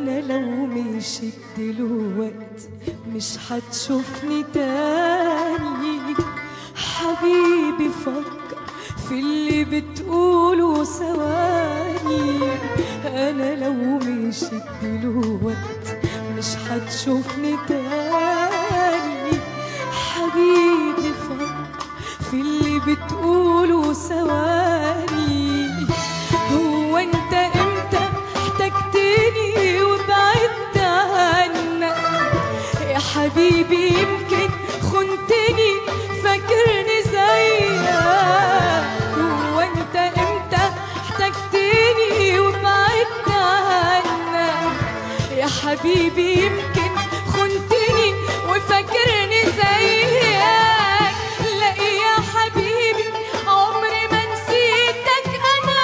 انا لو مشيت دلوقتي مش هتشوفني تاني حبيبي فكر في اللي بتقوله ثواني انا لو مشيت دلوقتي مش هتشوفني تاني حبيبي فكر في اللي بتقوله ثواني هو انت امتى احتجتني وبعدت عنك يا حبيبي يمكن خنتني فاكرني زيك هو انت امتى احتجتني وبعدت عنك يا حبيبي يمكن خنتني وفاكرني زيك لا يا حبيبي عمري ما نسيتك انا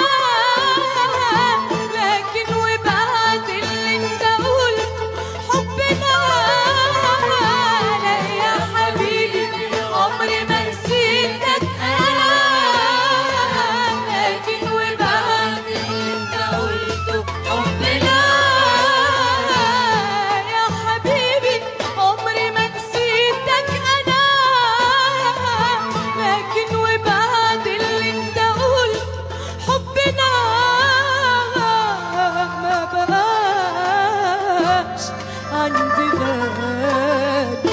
لكن وبعد اللي انت قلته حبنا لا يا حبيبي عمري ما نسيتك انا لكن وبعد اللي انت قلته حبنا يا حبيبي عمري ما نسيتك انا لكن وبعد اللي انت قلت حبنا ما بقاش عندي غالي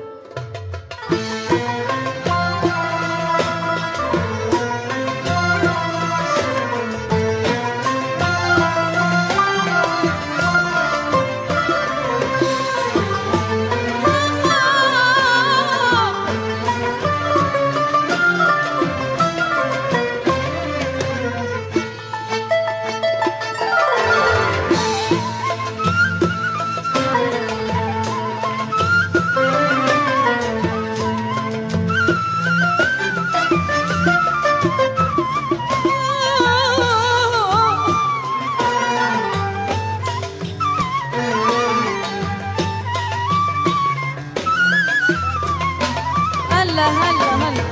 هلا هلا هلا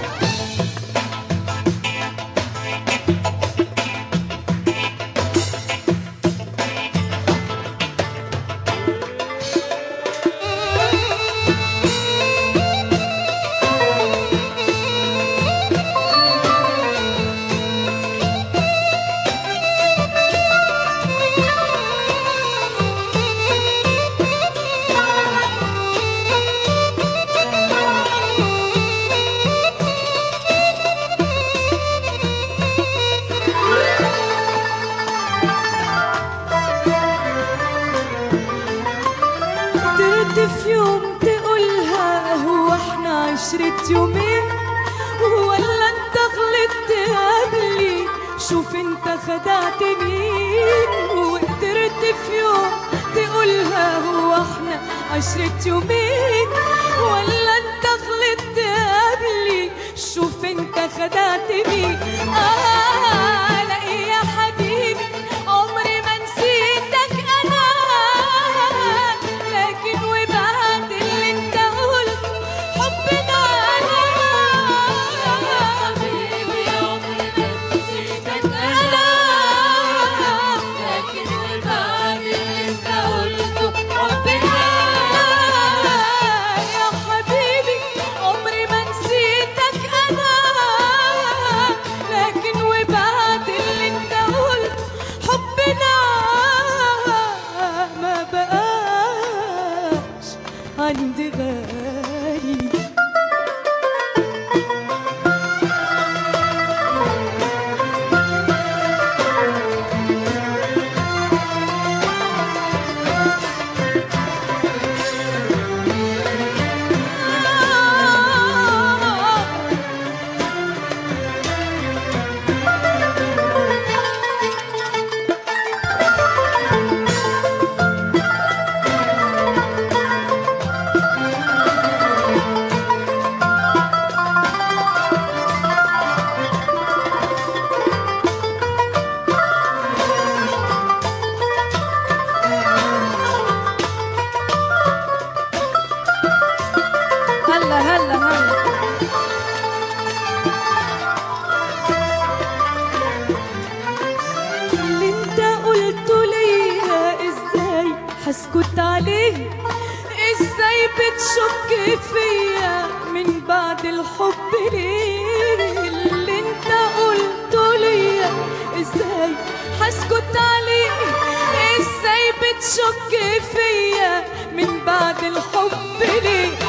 قدرت في يوم تقولها هو احنا عشرة يومين ولا انت غلطت قبلي شوف انت خدعت مين وقدرت في يوم تقولها هو احنا عشرة يومين ولا انت غلطت قبلي شوف انت خدعت مين آه لا يا حبيبي عمري ما نسيتك انا لكن وبعد اللي انت قلت حبنا انا حبيبي عمري ما نسيتك انا لكن وبعد اللي انت قلته حبنا يا حبيبي عمري ما نسيتك انا لكن هسكت عليه ازاي بتشك فيا من بعد الحب ليه اللي انت قلته ليا ازاي هسكت عليه ازاي بتشك فيا من بعد الحب ليه